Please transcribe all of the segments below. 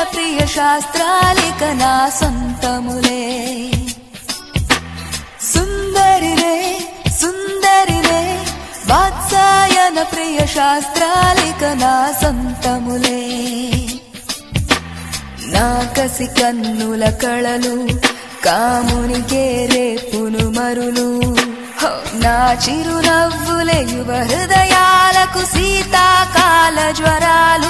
ప్రియ శాస్త్రాలిక నా సొంతములే సుందరిరే సుందరిరే వాత్సాయన ప్రియ శాస్త్రాలిక నా సొంతములే నా కసి కన్నుల కళలు కామునికే రేపును మరులు హో, నా చిరునవ్వులే యువ హృదయాలకు శీతాకాల జ్వరాలు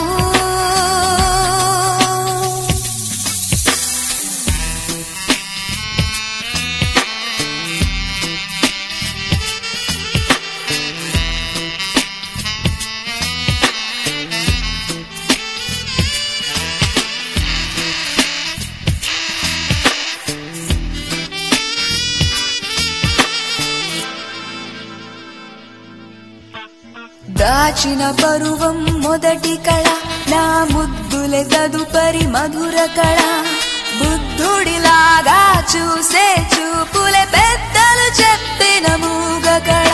దాచిన పరువం మొదటి కళ నా ముద్దులే తదుపరి మధుర కళ బుద్ధుడిలాగా చూసే చూపులే పెద్దలు చెప్పిన మూగ కళ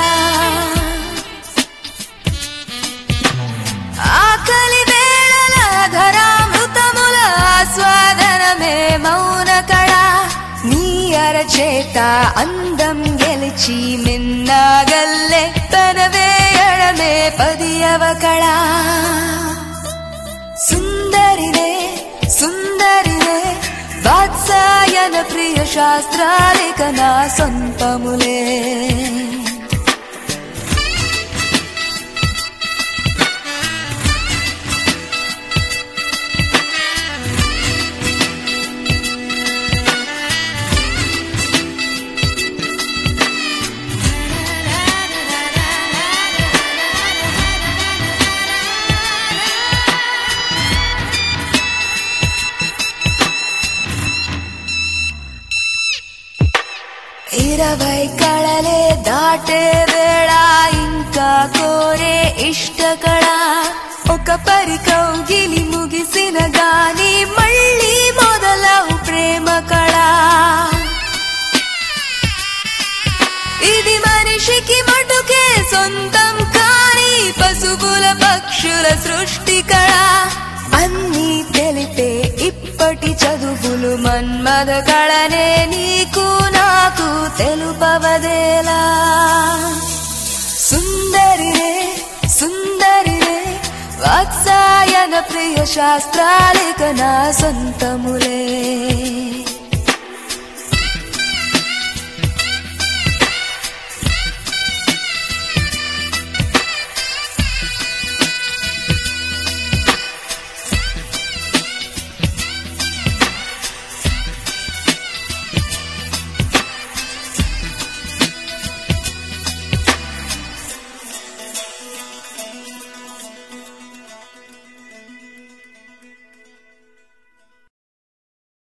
ఆకలి వేళల ధరామృతముల ఆస్వాదనమే మౌన కళ నీ అరచేత అందం గెలిచి మిన్నాగల్లే తన వేయడమే పదియవ కళ సుందరినే సుందరినే వాత్సాయన ప్రియ శాస్త్రాలిక నా సొంతములే ఇరవై కళలే దాటే వేళ ఇంకా కోరే ఇష్ట కళ ఒక పరి కౌగిలి ముగిసిన గాని మళ్ళీ మొదలవు ప్రేమ కళ ఇది మనిషికి మటుకే సొంతం కాని పశువుల పక్షుల సృష్టి కళ అన్నీ తెలిపే ఇప్పటి చదువులు మన్మద కళనే నీకు నాకు తెలుపవదేలా సుందరిరే సుందరిరే వాత్సాయన ప్రియ శాస్త్రాలిక నా సొంతములే